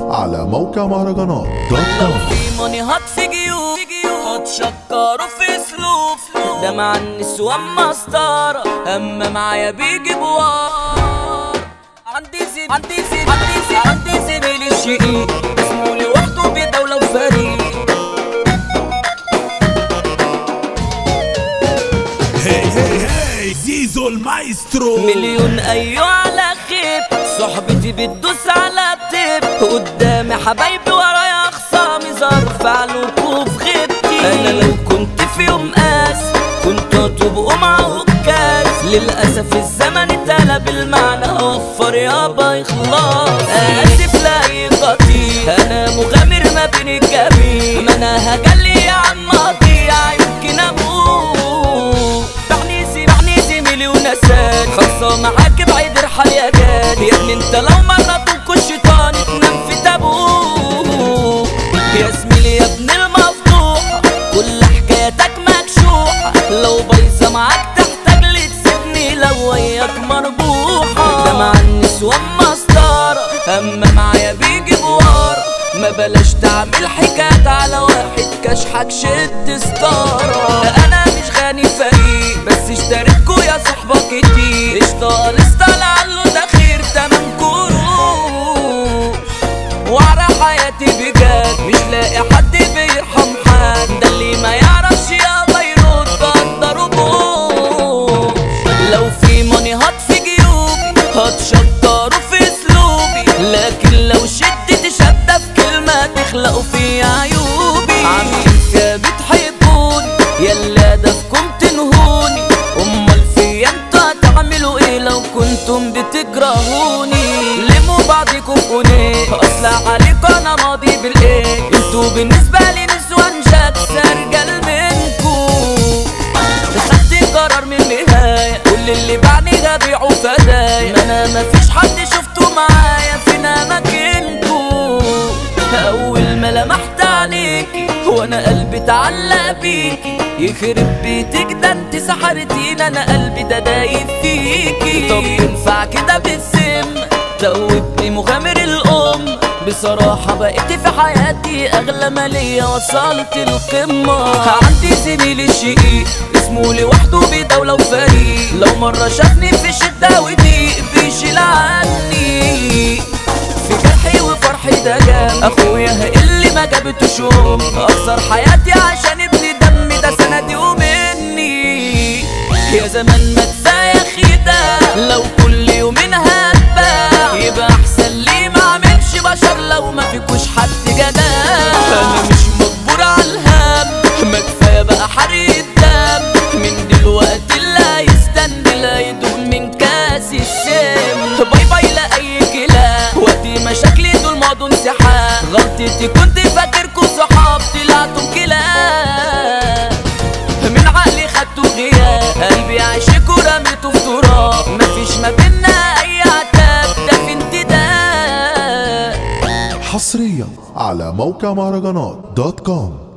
على موقع مهرجانات دوت كوم في ماني هات في جيوب هتشكروا في اسلوب ده مع النسوان مسطرة اما معايا بيجي بوار عندي زي عندي زي عندي زي عندي زميلي الشقيق اسمه لوحده بدولة وفريق هي هي هي زيزو المايسترو مليون ايوه على خيب صحبتي بتدوس على التيب قدامي حبايبي ورايا خصامي ظرف علوكوا في غيبتي انا لو كنت في يوم قاس كنت هتبقوا معه الكاس للاسف الزمن اتقلب المعنى وفر يابا يخلص اسف لاي قطيع انا مغامر ما بين الجميع ما انا هجلي يا عم اضيع يمكن اموت بعنيسي بعنيسي مليون اسد خلصة معاك بعيد ارحل يا جاد يا ابني انت لو مرة تنكو الشيطان تنام في تابوت يا زميلي يا ابن المفضوح كل حكايتك مكشوحة لو بايظة معاك تحتاج لي تسيبني لو وياك مربوحة ده مع النسوان مسطرة اما معايا بيجي بوارة ما بلاش تعمل حكايات على واحد كشحك شد ستارة انا مش غني فريق بس اشتركوا يا صحبة كتير اشتغل قلصة لعله ده خير تمام كروش وعلى حياتي بجد مش لاقي حد بيرحم حد ده اللي ما يعرفش يابا يرد قدره بوش لو في ماني هات في جيوبي هتشطروا في اسلوبي لكن لو شدت شدة في كلمة تخلقوا في عيوبي عاملين فيها بتحبوني يلا دفكم تنهوني امال في انتوا هتعملوا ايه لو كنتم بتكرهوني لموا بعضكم في اصل عليكم انا ماضي بالايه انتوا بالنسبة لي نسوان جاكس ارجل منكم خدت قرار من النهاية كل اللي بعني هبيعه فدايا ما انا مفيش حد شفته معايا فين اماكنكو اول ما لمحت عليكي وانا قلبي اتعلق بيكي يخرب بيتك ده انت سحرتيني انا قلبي ده دايب فيكي طب ينفع كده بالسم دوبني مغامر الام بصراحة بقيت في حياتي أغلى ما ليا وصلت القمة عندي زميلي الشقيق اسمه لوحده بدولة وفريق لو مرة شافني في شدة وضيق بيشيل عني في جرحي وفرحي ده جام اخويا اللي ما جابتوش يوم اخسر حياتي عشان ابني دمي ده سندي ومني يا زمان ما كفايه خيدة لو كل يومين هتباع يبقى احسن لي ما اعملش بشر لو ما فيكوش حد جدع انا مش مجبور على الهم ما كفايه بقى حرق الدم من دلوقتي اللي هيستنى لا يدوق من كاس السم باي باي لاي كلام وقتي مشاكلي دول ماضوا انسحاب غلطتي كنت فاكركوا صحاب طلعتوا كلاب من عقلي خدته غياب قلبي عاشق ورميته في تراب مفيش ما بينا اي عتاب ده في انتداب حصريا على موقع مهرجانات دوت كوم